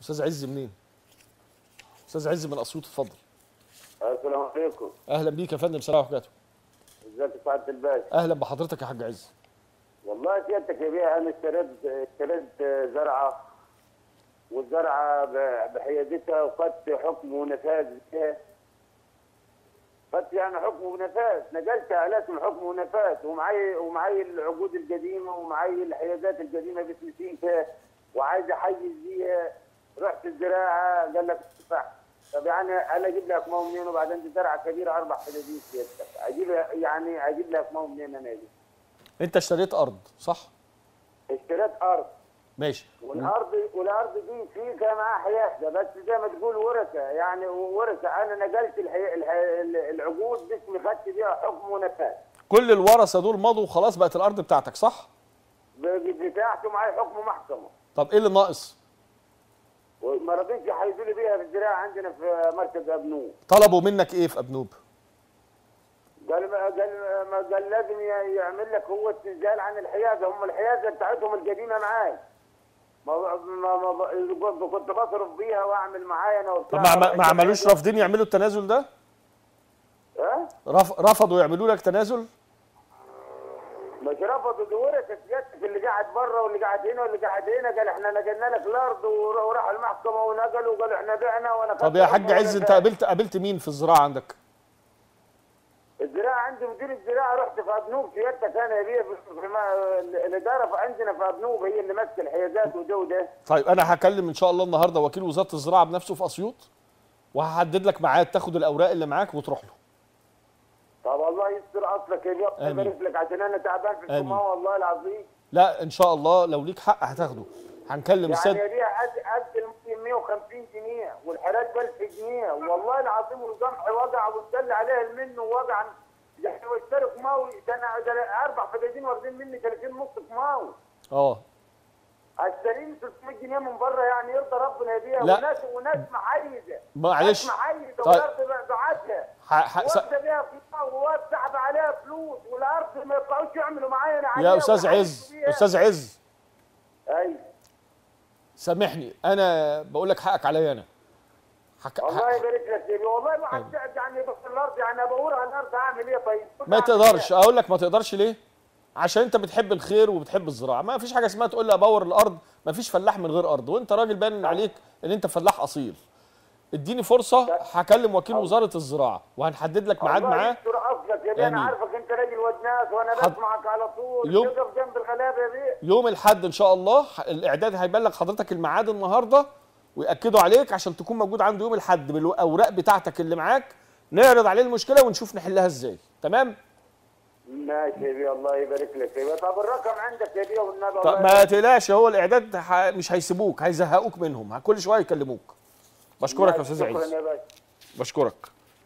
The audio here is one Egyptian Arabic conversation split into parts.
استاذ عز منين استاذ عز من اسيوط اتفضل السلام عليكم اهلا بيك يا فندم سلام وبركاته ازيك يا سعاده الباشا اهلا بحضرتك يا حاج عز والله سيادتك يا بيه انا اشتريت اشتريت زرعه والزرعه ب- بحيادتها وخدت حكم ونفاذ فيها خدت يعني حكم ونفاذ نقلتها على اسم حكم ونفاذ ومعي ومعي العقود القديمه ومعي الحيادات القديمه باسم سينتا وعايز احيز بيها رحت الزراعه قال لك صح طب يعني انا اجيب لك مو منين وبعدين دي زرعه كبيره اربع حدادين سيادتك اجيب يعني اجيب لك مو منين انا دي انت اشتريت ارض صح اشتريت ارض ماشي والارض والارض دي في كان معاها حيازه بس زي ما تقول ورثه يعني ورثه انا نقلت الحي... الحي... العقود باسمي خدت بيها حكم ونفاذ كل الورثه دول مضوا وخلاص بقت الارض بتاعتك صح ب- بتاعته معايا حكم محكمه طب ايه اللي ناقص وما رضيتش يحيزوا لي بيها في الزراعه عندنا في مركز ابنوب طلبوا منك ايه في ابنوب قال ما قال ما قال لازم ي- يعمل لك هو استنزال عن الحيازه هم الحيازه بتاعتهم القديمه معاي ما ما ما كنت كنت بصرف بيها واعمل معايا انا طب ما, ما, ما عملوش رافضين يعملوا التنازل ده ها رف رفضوا يعملوا لك تنازل مش رفضوا دي ورثه سيادتك اللي قاعد بره واللي قاعد هنا واللي قاعد هنا قال احنا نقلنا لك الارض ور- وراحوا المحكمه ونقلوا وقالوا احنا بعنا وانا طب خدت يا حكم حاج عز انت ونفاذ. قابلت قابلت مين في الزراعه عندك الزراعه عندي مدير الزراعه رحت في ابنوب سيادتك انا بيه في في ما- الاداره في عندنا في ابنوب هي اللي ماسكه الحيازات وده وده طيب انا هكلم ان شاء الله النهارده وكيل وزاره الزراعه بنفسه في اسيوط وهحدد لك ميعاد تاخد الاوراق اللي معاك وتروح له طب الله يستر اصلك يا بيه الله آمين. يبارك لك عشان انا تعبان في آمين. السماء والله العظيم لا ان شاء الله لو ليك حق هتاخده هنكلم يعني السيد يا بيه قد قد المية 150 جنيه والحالات ب 1000 جنيه والله العظيم والقمح وجع والدل عليه المن ووجع يعني واشترك ماوي ده انا ده أنا اربع فدادين واخدين مني 30 نص في ماوي اه اشتري 300 جنيه من بره يعني يرضى ربنا بيها لا. وناس وناس محيزه معلش ناس محيزه طيب. والارض بعتها ح- ح- س- واخده بيها فلوس وسحب عليها فلوس والارض ما يطلعوش يعملوا معايا انا عليها يا استاذ ويحيزوا عز بيها. استاذ عز ايوه سامحني انا بقول لك حقك عليا انا حك... الله ح... يبارك لك يا بيه والله ما حد يعني بس الارض يعني ابورها الارض اعمل ايه طيب ما تقدرش اقول لك ما تقدرش ليه عشان انت بتحب الخير وبتحب الزراعه ما فيش حاجه اسمها تقول لي ابور الارض ما فيش فلاح من غير ارض وانت راجل باين عليك ان انت فلاح اصيل اديني فرصه هكلم وكيل وزاره الزراعه وهنحدد لك ميعاد الله معاه يستر اصلك يا بيه انا آمين. عارفك انت راجل ودناس وانا حد- بسمعك على طول يوم- تقف جنب الغلابه يا بيه يوم الاحد ان شاء الله ح- الاعداد هيبلغ حضرتك الميعاد النهارده وياكدوا عليك عشان تكون موجود عنده يوم الاحد بالاوراق بتاعتك اللي معاك نعرض عليه المشكله ونشوف نحلها ازاي تمام ماشي يا بيه الله يبارك لك يا بيه طب الرقم عندك يا بيه والنبي طب الله ما تقلقش هو الاعداد ح- مش هيسيبوك هيزهقوك منهم كل شويه يكلموك بشكرك يا استاذ شكرا عز يا باشا بشكرك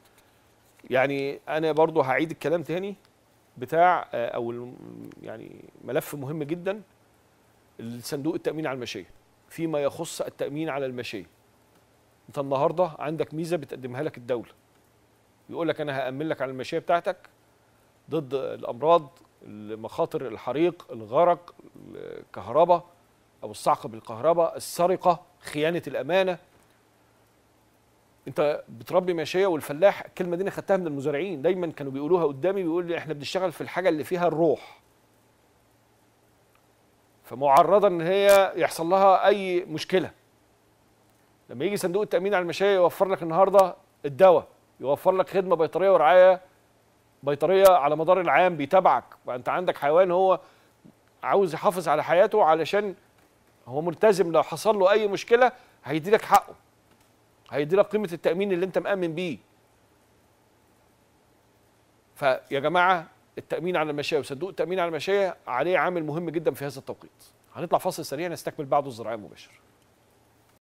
يعني انا برضو هعيد الكلام تاني بتاع آه، او الم- يعني ملف مهم جدا الصندوق التامين على الماشيه فيما يخص التامين على الماشيه انت النهارده عندك ميزه بتقدمها لك الدوله يقول لك انا هامن لك على الماشيه بتاعتك ضد الامراض مخاطر الحريق الغرق الكهرباء او الصعق بالكهرباء السرقه خيانه الامانه انت بتربي ماشيه والفلاح الكلمه دي انا خدتها من المزارعين دايما كانوا بيقولوها قدامي بيقول لي احنا بنشتغل في الحاجه اللي فيها الروح فمعرضه ان هي يحصل لها اي مشكله لما يجي صندوق التامين على المشاية يوفر لك النهارده الدواء يوفر لك خدمه بيطريه ورعايه بيطريه على مدار العام بيتابعك وانت عندك حيوان هو عاوز يحافظ على حياته علشان هو ملتزم لو حصل له اي مشكله هيدي لك حقه هيدي لك قيمه التامين اللي انت مامن بيه فيا جماعه التامين على المشاية وصندوق التامين على المشاية عليه عامل مهم جدا في هذا التوقيت هنطلع فاصل سريع نستكمل بعده الزراعيه المباشر